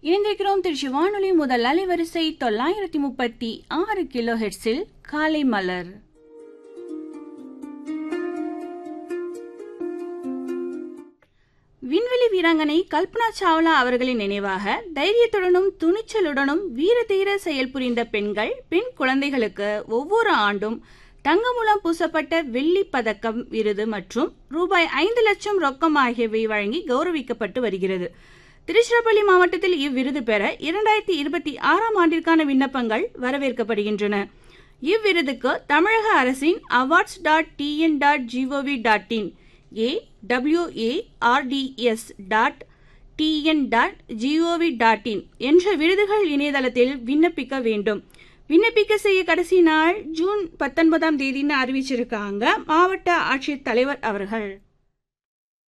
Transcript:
இணைந்திருக்கிறோம் திருச்சி வானொலி முதல் அலைவரிசை தொள்ளாயிரத்தி முப்பத்தி ஆறு கிலோ ஹெட்ஸில் காலை மலர் விண்வெளி வீராங்கனை கல்பனா சாவ்லா அவர்களின் நினைவாக தைரியத்துடனும் துணிச்சலுடனும் வீரதீர செயல் புரிந்த பெண்கள் பெண் குழந்தைகளுக்கு ஒவ்வொரு ஆண்டும் தங்கமுலம் பூசப்பட்ட வெள்ளி பதக்கம் விருது மற்றும் ரூபாய் ஐந்து லட்சம் ரொக்கம் ஆகியவை வழங்கி கௌரவிக்கப்பட்டு வருகிறது திருச்சிராப்பள்ளி மாவட்டத்தில் இவ்விருது பெற இரண்டாயிரத்தி இருபத்தி ஆறாம் ஆண்டிற்கான விண்ணப்பங்கள் வரவேற்கப்படுகின்றன இவ்விருதுக்கு தமிழக அரசின் awards dot TN dot GOV dot in A W A R D S dot TN dot GOV dot in என்ற விருதுகள் இணையதளத்தில் விண்ணப்பிக்க வேண்டும் விண்ணப்பிக்க செய்ய கடைசி நாள் ஜூன் பத்தொன்பதாம் தேதின்னு அறிவிச்சிருக்காங்க மாவட்ட ஆட்சித் தலைவர் அவர்கள்